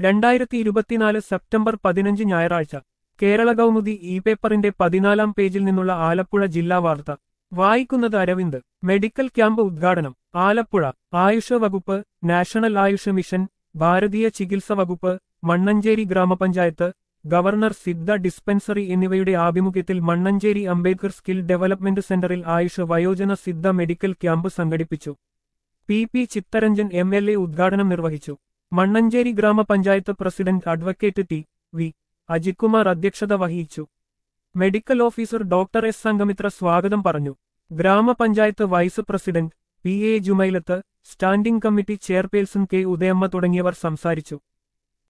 രണ്ടായിരത്തി ഇരുപത്തിനാല് സെപ്റ്റംബർ പതിനഞ്ച് ഞായറാഴ്ച കേരള കൗമുദി ഇ പേപ്പറിന്റെ പതിനാലാം പേജിൽ നിന്നുള്ള ആലപ്പുഴ ജില്ലാ വാർത്ത വായിക്കുന്നത് അരവിന്ദ് മെഡിക്കൽ ക്യാമ്പ് ഉദ്ഘാടനം ആലപ്പുഴ ആയുഷ വകുപ്പ് നാഷണൽ ആയുഷ മിഷൻ ഭാരതീയ ചികിത്സ വകുപ്പ് മണ്ണഞ്ചേരി ഗ്രാമപഞ്ചായത്ത് ഗവർണർ സിദ്ധ ഡിസ്പെൻസറി എന്നിവയുടെ ആഭിമുഖ്യത്തിൽ മണ്ണഞ്ചേരി അംബേദ്കർ സ്കിൽ ഡെവലപ്മെന്റ് സെന്ററിൽ ആയുഷ വയോജന സിദ്ധ മെഡിക്കൽ ക്യാമ്പ് സംഘടിപ്പിച്ചു P P Chittaranjan M L A ഉദ്ഘാടനം നിർവഹിച്ചു മണ്ണഞ്ചേരി ഗ്രാമപഞ്ചായത്ത് president advocate T V Ajithkumar അധ്യക്ഷത വഹിച്ചു medical officer doctor S Sanghamitra സ്വാഗതം പറഞ്ഞു ഗ്രാമപഞ്ചായത്ത് vice president P A Jumailath standing committee chairperson K Udayamma തുടങ്ങിയവർ സംസാരിച്ചു